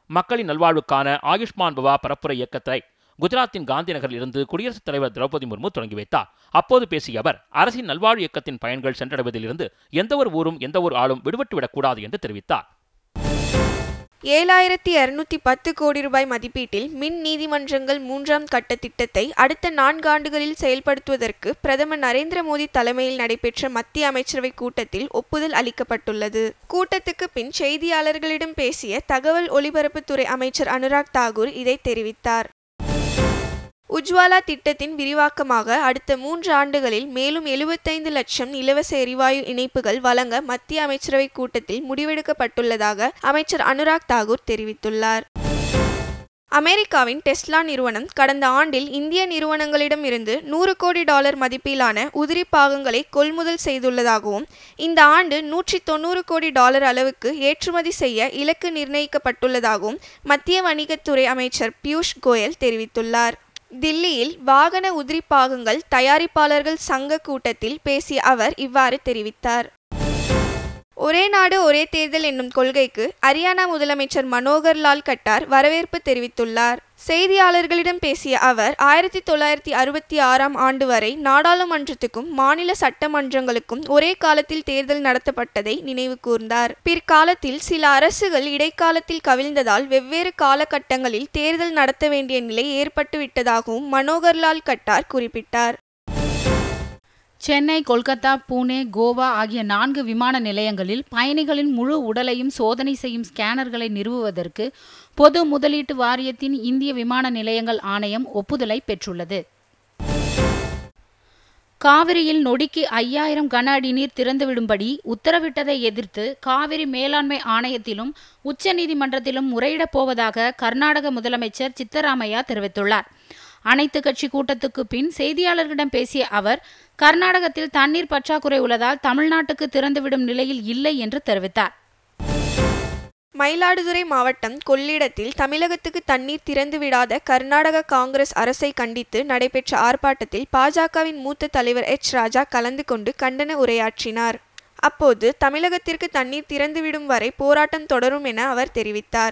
மக்களின் நல்வாழ்வுக்கான ஆயுஷ்மான் பவா பரப்புரை இயக்கத்தை குஜராத்தின் காந்தி நகரில் இருந்து குடியரசுத் தலைவர் திரௌபதி முர்மு தொடங்கி வைத்தார் அப்போது பேசிய அவர் அரசின் நல்வாழ்வு இயக்கத்தின் பயன்கள் சென்றடைவதிலிருந்து எந்தவொரு ஊரும் எந்தவொரு ஆளும் விடுபட்டு விடக்கூடாது என்று தெரிவித்தார் ஏழாயிரத்தி இருநூத்தி பத்து கோடி ரூபாய் மதிப்பீட்டில் மின் நீதிமன்றங்கள் மூன்றாம் கட்ட திட்டத்தை அடுத்த நான்காண்டுகளில் செயல்படுத்துவதற்கு பிரதமர் நரேந்திர மோடி தலைமையில் நடைபெற்ற மத்திய அமைச்சரவை கூட்டத்தில் ஒப்புதல் அளிக்கப்பட்டுள்ளது கூட்டத்துக்கு பின் செய்தியாளர்களிடம் பேசிய தகவல் ஒலிபரப்புத்துறை அமைச்சர் அனுராக் தாகூர் இதை தெரிவித்தார் உஜ்வாலா திட்டத்தின் விரிவாக்கமாக அடுத்த மூன்று ஆண்டுகளில் மேலும் எழுபத்தைந்து லட்சம் இலவச எரிவாயு இணைப்புகள் வழங்க மத்திய அமைச்சரவை கூட்டத்தில் முடிவெடுக்கப்பட்டுள்ளதாக அமைச்சர் அனுராக் தாகூர் தெரிவித்துள்ளார் அமெரிக்காவின் டெஸ்லா நிறுவனம் கடந்த ஆண்டில் இந்திய நிறுவனங்களிடம் இருந்து நூறு கோடி டாலர் மதிப்பிலான உதிரி பாகங்களை கொள்முதல் செய்துள்ளதாகவும் இந்த ஆண்டு நூற்றி தொண்ணூறு கோடி டாலர் அளவுக்கு ஏற்றுமதி செய்ய இலக்கு நிர்ணயிக்கப்பட்டுள்ளதாகவும் மத்திய வணிகத்துறை அமைச்சர் பியூஷ் கோயல் தெரிவித்துள்ளார் தில்லியில் வாகன உதிரி பாகங்கள் தயாரிப்பாளர்கள் சங்க கூட்டத்தில் பேசிய அவர் இவ்வாறு தெரிவித்தார் ஒரே நாடு ஒரே தேர்தல் என்னும் கொள்கைக்கு ஹரியானா முதலமைச்சர் மனோகர் லால் கட்டார் வரவேற்பு தெரிவித்துள்ளார் செய்தியாளர்களிடம் பேசிய அவர் ஆயிரத்தி தொள்ளாயிரத்தி அறுபத்தி ஆறாம் ஆண்டு வரை நாடாளுமன்றத்துக்கும் மாநில சட்டமன்றங்களுக்கும் ஒரே காலத்தில் தேர்தல் நடத்தப்பட்டதை நினைவு கூர்ந்தார் பிற்காலத்தில் சில அரசுகள் இடைக்காலத்தில் கவிழ்ந்ததால் வெவ்வேறு காலகட்டங்களில் தேர்தல் நடத்த வேண்டிய நிலை ஏற்பட்டுவிட்டதாகவும் மனோகர்லால் கட்டார் குறிப்பிட்டார் சென்னை கொல்கத்தா பூனே கோவா ஆகிய நான்கு விமான நிலையங்களில் பயணிகளின் முழு உடலையும் சோதனை செய்யும் ஸ்கேனர்களை நிறுவுவதற்கு பொது முதலீட்டு வாரியத்தின் இந்திய விமான நிலையங்கள் ஆணையம் ஒப்புதலை பெற்றுள்ளது காவிரியில் நொடிக்கு ஐயாயிரம் கன அடி நீர் திறந்துவிடும்படி உத்தரவிட்டதை எதிர்த்து காவிரி மேலாண்மை ஆணையத்திலும் உச்சநீதிமன்றத்திலும் முறையிடப் போவதாக கர்நாடக முதலமைச்சர் சித்தராமையா தெரிவித்துள்ளார் அனைத்து கட்சி கூட்டத்துக்கு பின் செய்தியாளர்களிடம் பேசிய அவர் கர்நாடகத்தில் தண்ணீர் பற்றாக்குறை உள்ளதால் தமிழ்நாட்டுக்கு திறந்துவிடும் நிலையில் இல்லை என்று தெரிவித்தார் மயிலாடுதுறை மாவட்டம் கொள்ளிடத்தில் தமிழகத்துக்கு தண்ணீர் திறந்து விடாத கர்நாடக காங்கிரஸ் அரசை கண்டித்து நடைபெற்ற ஆர்ப்பாட்டத்தில் பாஜகவின் மூத்த தலைவர் எச் ராஜா கலந்து கொண்டு கண்டன உரையாற்றினார் அப்போது தமிழகத்திற்கு தண்ணீர் திறந்துவிடும் வரை போராட்டம் தொடரும் என அவர் தெரிவித்தார்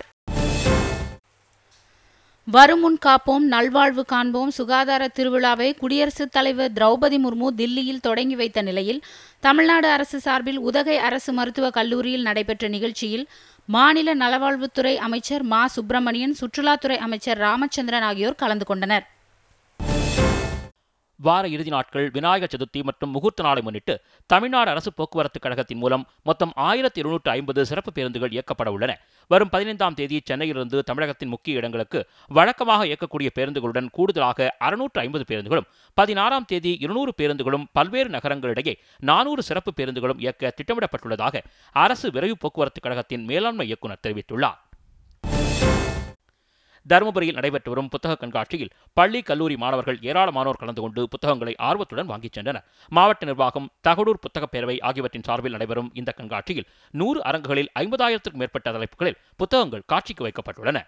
வருமுன் காப்போம் நல்வாழ்வு காண்போம் சுகாதார திருவிழாவை குடியரசுத் தலைவர் திரௌபதி முர்மு தில்லியில் தொடங்கி வைத்த நிலையில் தமிழ்நாடு அரசு சார்பில் உதகை அரசு மருத்துவக் கல்லூரியில் நடைபெற்ற நிகழ்ச்சியில் மாநில நலவாழ்வுத்துறை அமைச்சர் மா சுப்பிரமணியன் சுற்றுலாத்துறை அமைச்சர் ராமச்சந்திரன் ஆகியோர் கலந்து கொண்டனர் வார இறுதி நாட்கள் விநாயகர் சதுர்த்தி மற்றும் முகூர்த்த நாளை முன்னிட்டு தமிழ்நாடு அரசு போக்குவரத்து கழகத்தின் மூலம் மொத்தம் ஆயிரத்தி இருநூற்று ஐம்பது சிறப்பு பேருந்துகள் இயக்கப்பட உள்ளன வரும் பதினைந்தாம் தேதி சென்னையிலிருந்து தமிழகத்தின் முக்கிய இடங்களுக்கு வழக்கமாக இயக்கக்கூடிய பேருந்துகளுடன் கூடுதலாக அறுநூற்று ஐம்பது பேருந்துகளும் பதினாறாம் தேதி இருநூறு பேருந்துகளும் பல்வேறு நகரங்களிடையே நானூறு சிறப்பு பேருந்துகளும் இயக்க திட்டமிடப்பட்டுள்ளதாக அரசு விரைவு போக்குவரத்து கழகத்தின் மேலாண்மை இயக்குநர் தெரிவித்துள்ளார் தருமபுரியில் நடைபெற்று வரும் புத்தக கண்காட்சியில் பள்ளி கல்லூரி மாணவர்கள் ஏராளமானோர் கலந்து கொண்டு புத்தகங்களை ஆர்வத்துடன் வாங்கிச் சென்றனர் மாவட்ட நிர்வாகம் தகடூர் புத்தகப் பேரவை ஆகியவற்றின் சார்பில் நடைபெறும் இந்த கண்காட்சியில் நூறு அரங்குகளில் ஐம்பதாயிரத்திற்கும் மேற்பட்ட தலைப்புகளில் புத்தகங்கள் காட்சிக்கு வைக்கப்பட்டுள்ளன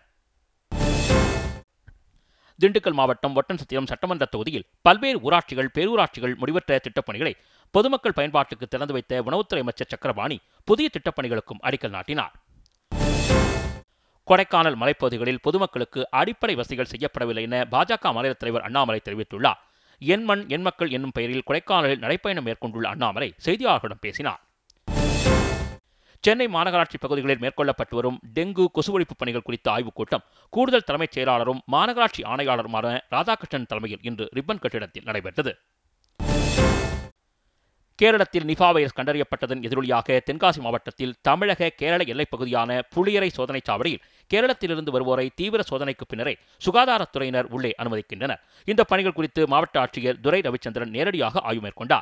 திண்டுக்கல் மாவட்டம் ஒட்டன்சத்திரம் சட்டமன்ற தொகுதியில் பல்வேறு ஊராட்சிகள் பேரூராட்சிகள் முடிவற்ற திட்டப்பணிகளை பொதுமக்கள் பயன்பாட்டுக்கு திறந்து வைத்த உணவுத்துறை அமைச்சர் சக்கரபாணி புதிய திட்டப்பணிகளுக்கும் அடிக்கல் நாட்டினார் கொடைக்கானல் மலைப்பகுதிகளில் பொதுமக்களுக்கு அடிப்படை வசதிகள் செய்யப்படவில்லை என பாஜக மாநில தலைவர் அண்ணாமலை தெரிவித்துள்ளார் என் மண் என் மக்கள் என்னும் பெயரில் கொடைக்கானலில் நடைப்பயணம் மேற்கொண்டுள்ள அண்ணாமலை செய்தியாளர்களிடம் பேசினார் சென்னை மாநகராட்சி பகுதிகளில் மேற்கொள்ளப்பட்டு வரும் டெங்கு கொசு ஒழிப்பு பணிகள் குறித்த ஆய்வுக் கூட்டம் கூடுதல் தலைமைச் செயலாளரும் மாநகராட்சி ஆணையாளருமான ராதாகிருஷ்ணன் தலைமையில் இன்று ரிப்பன் கட்டிடத்தில் நடைபெற்றது கேரளத்தில் நிஃபா வைரஸ் கண்டறியப்பட்டதன் எதிரொலியாக தென்காசி மாவட்டத்தில் தமிழக கேரள எல்லைப் பகுதியான புளியரை சோதனைச் சாவடியில் கேரளத்திலிருந்து வருவோரை தீவிர சோதனைக்கு பின்னரே சுகாதாரத்துறையினர் உள்ளே அனுமதிக்கின்றனர் இந்த பணிகள் குறித்து மாவட்ட ஆட்சியர் துரை ரவிச்சந்திரன் நேரடியாக ஆய்வு மேற்கொண்டார்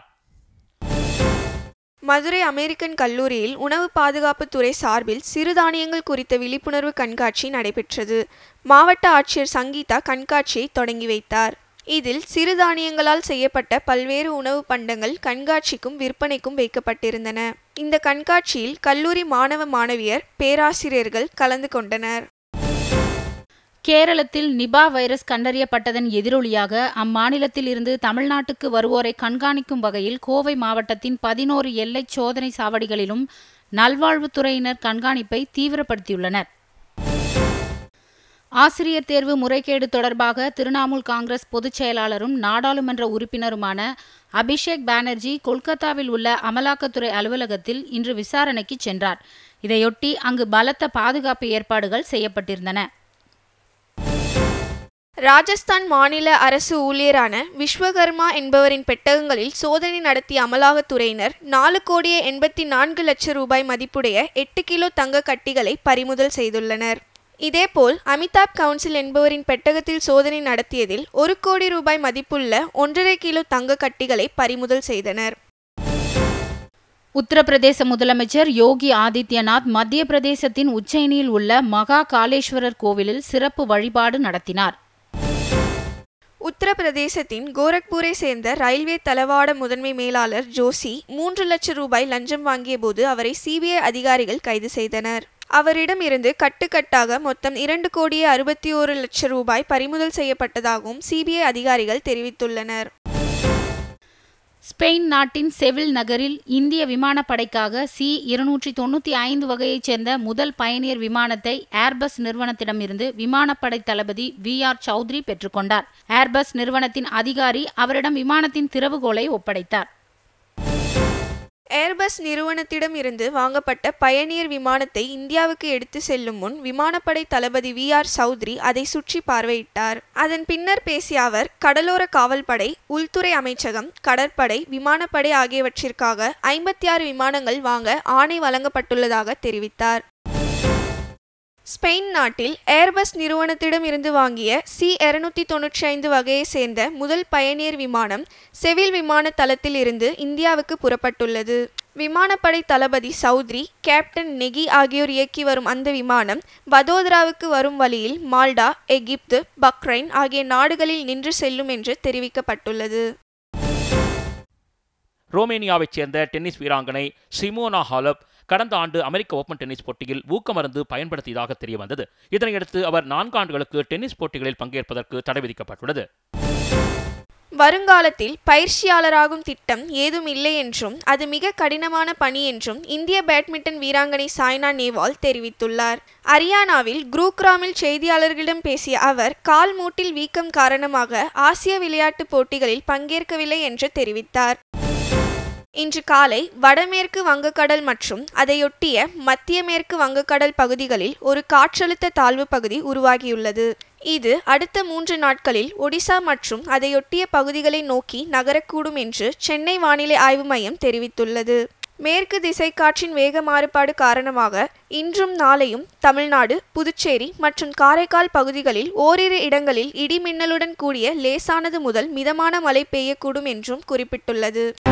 மதுரை அமெரிக்கன் கல்லூரியில் உணவு பாதுகாப்புத் துறை சார்பில் சிறுதானியங்கள் குறித்த விழிப்புணர்வு கண்காட்சி நடைபெற்றது மாவட்ட ஆட்சியர் சங்கீதா கண்காட்சியை தொடங்கி வைத்தார் இதில் சிறுதானியங்களால் செய்யப்பட்ட பல்வேறு உணவு பண்டங்கள் கண்காட்சிக்கும் விற்பனைக்கும் வைக்கப்பட்டிருந்தன இந்த கண்காட்சியில் கல்லூரி மாணவ மாணவியர் பேராசிரியர்கள் கலந்து கொண்டனர் கேரளத்தில் நிபா வைரஸ் கண்டறியப்பட்டதன் எதிரொலியாக அம்மாநிலத்தில் இருந்து தமிழ்நாட்டுக்கு வருவோரை கண்காணிக்கும் வகையில் கோவை மாவட்டத்தின் பதினோரு எல்லை சோதனை சாவடிகளிலும் நல்வாழ்வுத்துறையினர் கண்காணிப்பை தீவிரப்படுத்தியுள்ளனர் ஆசிரியர் தேர்வு முறைகேடு தொடர்பாக திரிணாமுல் காங்கிரஸ் பொதுச் செயலாளரும் நாடாளுமன்ற உறுப்பினருமான அபிஷேக் பானர்ஜி கொல்கத்தாவில் உள்ள அமலாக்கத்துறை அலுவலகத்தில் இன்று விசாரணைக்கு சென்றார் இதையொட்டி அங்கு பலத்த பாதுகாப்பு ஏற்பாடுகள் செய்யப்பட்டிருந்தன ராஜஸ்தான் மாநில அரசு ஊழியரான விஸ்வகர்மா என்பவரின் பெட்டகங்களில் சோதனை நடத்திய அமலாக்கத்துறையினர் நாலு கோடியே எண்பத்தி நான்கு லட்சம் ரூபாய் மதிப்புடைய எட்டு கிலோ தங்க கட்டிகளை பறிமுதல் செய்துள்ளனர் இதேபோல் அமிதாப் கவுன்சில் என்பவரின் பெட்டகத்தில் சோதனை நடத்தியதில் ஒரு கோடி ரூபாய் மதிப்புள்ள ஒன்றரை கிலோ தங்க கட்டிகளை பறிமுதல் செய்தனர் உத்தரப்பிரதேச முதலமைச்சர் யோகி ஆதித்யநாத் மத்திய பிரதேசத்தின் உச்சயினியில் உள்ள மகா காளேஸ்வரர் கோவிலில் சிறப்பு வழிபாடு நடத்தினார் உத்தரப்பிரதேசத்தின் கோரக்பூரை சேர்ந்த ரயில்வே தளவாட முதன்மை மேலாளர் ஜோஷி மூன்று லட்சம் ரூபாய் லஞ்சம் வாங்கிய போது அவரை சிபிஐ அதிகாரிகள் கைது செய்தனர் அவரிடம் இருந்து கட்டுக்கட்டாக மொத்தம் இரண்டு கோடியே அறுபத்தி ஓரு லட்சம் ரூபாய் பறிமுதல் செய்யப்பட்டதாகவும் சிபிஐ அதிகாரிகள் தெரிவித்துள்ளனர் ஸ்பெயின் நாட்டின் செவில் நகரில் இந்திய விமானப்படைக்காக சி இருநூற்றி தொண்ணூற்றி ஐந்து வகையைச் சேர்ந்த முதல் பயணியர் விமானத்தை ஏர்பஸ் நிறுவனத்திடமிருந்து விமானப்படை தளபதி வி ஆர் சௌத்ரி பெற்றுக்கொண்டார் ஏர்பஸ் நிறுவனத்தின் அதிகாரி அவரிடம் விமானத்தின் திறவுகோலை ஒப்படைத்தார் ஏர்பஸ் நிறுவனத்திடம் இருந்து வாங்கப்பட்ட பயணியர் விமானத்தை இந்தியாவுக்கு எடுத்து செல்லும் முன் விமானப்படை தளபதி வி ஆர் சௌத்ரி அதை சுற்றி பார்வையிட்டார் அதன் பின்னர் பேசிய அவர் கடலோர காவல்படை உள்துறை அமைச்சகம் கடற்படை விமானப்படை ஆகியவற்றிற்காக ஐம்பத்தி ஆறு விமானங்கள் வாங்க ஆணை வழங்கப்பட்டுள்ளதாக தெரிவித்தார் ஸ்பெயின் நாட்டில் ஏர்பஸ் நிறுவனத்திடம் இருந்து வாங்கிய சி இருநூத்தி தொன்னூற்றி ஐந்து வகையை சேர்ந்த முதல் பயணியர் விமானம் செவில் விமான தளத்தில் இருந்து இந்தியாவுக்கு புறப்பட்டுள்ளது விமானப்படை தளபதி சௌத்ரி கேப்டன் நெகி ஆகியோர் இயக்கி வரும் அந்த விமானம் வதோதராவுக்கு வரும் வழியில் மால்டா எகிப்து பக்ரைன் ஆகிய நாடுகளில் நின்று செல்லும் என்று தெரிவிக்கப்பட்டுள்ளது ரோமேனியாவைச் சேர்ந்த டென்னிஸ் வீராங்கனை சிமோனா ஹாலப் கடந்த ஆண்டு அமெரிக்க ஓபன் டென்னிஸ் போட்டியில் ஊக்கமருந்து பயன்படுத்தியதாக தெரிய வந்தது இதனையடுத்து அவர் நான்கு ஆண்டுகளுக்கு டென்னிஸ் போட்டிகளில் பங்கேற்பதற்கு தடை விதிக்கப்பட்டுள்ளது வருங்காலத்தில் பயிற்சியாளராகும் திட்டம் ஏதும் இல்லை என்றும் அது மிக கடினமான பணி என்றும் இந்திய பேட்மிண்டன் வீராங்கனை சாய்னா நேவால் தெரிவித்துள்ளார் அரியானாவில் குரூக்ராமில் செய்தியாளர்களிடம் பேசிய அவர் கால் மூட்டில் வீக்கம் காரணமாக ஆசிய விளையாட்டுப் போட்டிகளில் பங்கேற்கவில்லை என்று தெரிவித்தார் இன்று காலை வடமேற்கு வங்கக்கடல் மற்றும் அதையொட்டிய மத்திய மேற்கு வங்கக்கடல் பகுதிகளில் ஒரு காற்றழுத்த தாழ்வு பகுதி உருவாகியுள்ளது இது அடுத்த மூன்று நாட்களில் ஒடிசா மற்றும் அதையொட்டிய பகுதிகளை நோக்கி நகரக்கூடும் என்று சென்னை வானிலை ஆய்வு மையம் தெரிவித்துள்ளது மேற்கு திசை காற்றின் வேக மாறுபாடு காரணமாக இன்றும் நாளையும் தமிழ்நாடு புதுச்சேரி மற்றும் காரைக்கால் பகுதிகளில் ஓரிரு இடங்களில் இடி மின்னலுடன் கூடிய லேசானது முதல் மிதமான மழை பெய்யக்கூடும் என்றும் குறிப்பிட்டுள்ளது